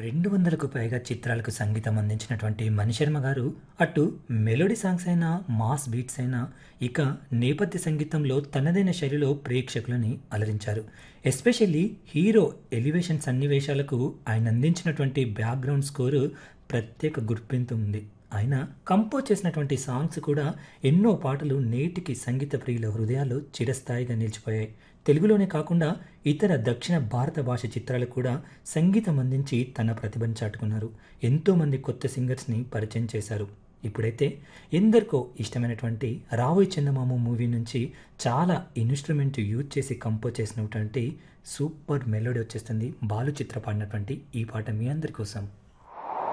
రెండు వందలకు పైగా చిత్రాలకు సంగీతం అందించినటువంటి మణిశర్మ గారు అటు మెలోడీ సాంగ్స్ అయినా మాస్ బీట్స్ అయినా ఇక నేపథ్య సంగీతంలో తనదైన శైలిలో ప్రేక్షకులని అలరించారు ఎస్పెషల్లీ హీరో ఎలివేషన్ సన్నివేశాలకు ఆయన అందించినటువంటి బ్యాక్గ్రౌండ్ స్కోరు ప్రత్యేక గుర్తింపు ఉంది ఆయన కంపోజ్ చేసినటువంటి సాంగ్స్ కూడా ఎన్నో పాటలు నేటికి సంగీత ప్రియుల హృదయాల్లో చిరస్థాయిగా నిలిచిపోయాయి తెలుగులోనే కాకుండా ఇతర దక్షిణ భారత భాష చిత్రాలు కూడా సంగీతం అందించి తన ప్రతిభను చాటుకున్నారు ఎంతోమంది కొత్త సింగర్స్ని పరిచయం చేశారు ఇప్పుడైతే ఎందరికో ఇష్టమైనటువంటి రావోయ్ చందమామ మూవీ నుంచి చాలా ఇన్స్ట్రుమెంట్ యూజ్ చేసి కంపోజ్ చేసినటువంటి సూపర్ మెలోడీ వచ్చేస్తుంది బాలు చిత్ర పాడినటువంటి ఈ పాట మీ అందరి కోసం